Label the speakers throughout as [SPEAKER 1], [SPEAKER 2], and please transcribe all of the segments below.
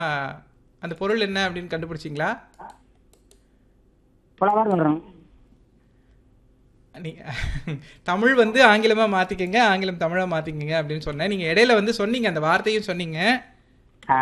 [SPEAKER 1] ஆ, அந்த பொருள் என்ன அப்படின்னு கண்டுபிடிச்சிங்களா
[SPEAKER 2] புலவர் சொல்றோம்
[SPEAKER 1] நீ தமிழ் வந்து ஆங்கிலமா மாத்திக்கங்க ஆங்கிலம் தமிழா மாத்திக்கங்க அப்படின்னு சொன்னேன் நீங்க இடையில வந்து சொன்னீங்க அந்த வார்த்தையும் சொன்னீங்க
[SPEAKER 2] ஆ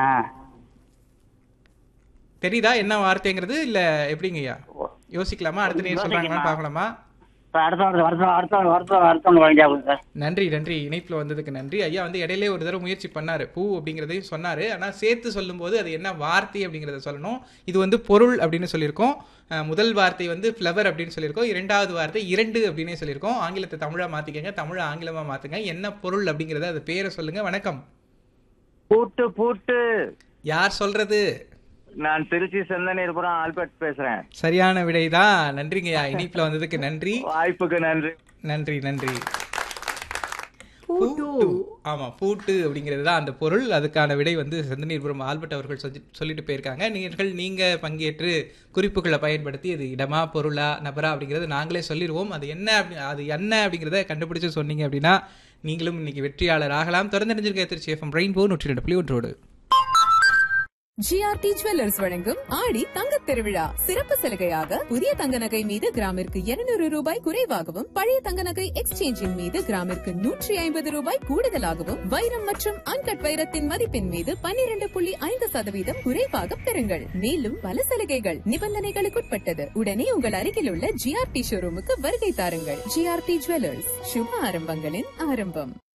[SPEAKER 1] தெரியுதா என்ன வார்த்தைங்கிறது இல்ல எப்படிங்கய்யா யோசிக்கலாமா அடுத்த நீர் சொல்றாங்களான்னு பார்க்கலாமா
[SPEAKER 2] இப்ப அடுத்த வருஷம் அடுத்த அடுத்த அடுத்த அடுத்த வேண்டியா போகுது சார்
[SPEAKER 1] நன்றி நன்றி இணைப்புல வந்ததுக்கு நன்றி ஐயா வந்து இடையிலே ஒரு தடவை முயற்சி பண்ணாரு பூ அப்படிங்கிறதையும் சொன்னாரு ஆனா சேர்த்து சொல்லும்போது அது என்ன வார்த்தை அப்படிங்கறத சொல்லணும் இது வந்து பொருள் அப்படின்னு சொல்லியிருக்கோம் அஹ், முதல் வார்த்தை வந்து ஃப்ளவர் அப்படின்னு சொல்லியிருக்கோம் இரண்டாவது வார்த்தை இரண்டு அப்படின்னே சொல்லியிருக்கோம் ஆங்கிலத்தை தமிழா மாத்திக்கங்க தமிழை ஆங்கிலமா மாத்துங்க என்ன பொருள் அப்படிங்கறத அது பேரை சொல்லுங்க வணக்கம்
[SPEAKER 3] பூட்டு பூட்டு
[SPEAKER 1] யார் சொல்றது
[SPEAKER 3] நான் திருச்சி செந்தனீர்புரம் ஆல்பர்ட் பேசுறேன்
[SPEAKER 1] சரியான விடைதான் நன்றிங்கய்யா இணைப்புல வந்ததுக்கு நன்றி
[SPEAKER 3] வாய்ப்புக்கு நன்றி
[SPEAKER 1] நன்றி நன்றி பூட்டு. ஆமா பூட்டு அப்படிங்கிறது தான் அந்த பொருள் அதுக்கான விடை வந்து செந்தனீர்புரம் ஆல்பர்ட் அவர்கள் சொல்லி- சொல்லிட்டு போயிருக்காங்க நீங்கள் நீங்க பங்கேற்று குறிப்புகளை பயன்படுத்தி அது இடமா பொருளா நபரா அப்படிங்கறது நாங்களே சொல்லிடுவோம் அது என்ன அப்படி அது என்ன அப்படிங்கறத கண்டுபிடிச்சு சொன்னீங்க அப்படின்னா நீங்களும் இன்னைக்கு வெற்றியாளர் ஆகலாம் தொடர்ந்து நினைஞ்சிருக்க திருச்சி எஃப்எம் ரெயின்போ நூற்றி ரெண்டு புள்ளி ஒன்றோடு
[SPEAKER 4] ஜிஆர்டி ஜுவல்லர்ஸ் வழங்கும் ஆடி தங்கத் திருவிழா சிறப்பு சலுகையாக புதிய தங்க நகை மீது கிராமிற்கு 200 ரூபாய் குறைவாகவும் பழைய தங்க நகை எக்ஸ்சேஞ்சின் மீது கிராமிற்கு நூற்றி ஐம்பது ரூபாய் கூடுதலாகவும் வைரம் மற்றும் அன்கட் வைரத்தின் மதிப்பின் மீது 12.5% புள்ளி ஐந்து சதவீதம் குறைவாக பெறுங்கள் மேலும் பல சலுகைகள் நிபந்தனைகளுக்குட்பட்டது உடனே உங்கள் அருகில் உள்ள ஜிஆர்டி ஷோரூமுக்கு வருகை தாருங்கள் ஜிஆர்டி ஜுவல்லர்ஸ் சுப ஆரம்பங்களின் ஆரம்பம்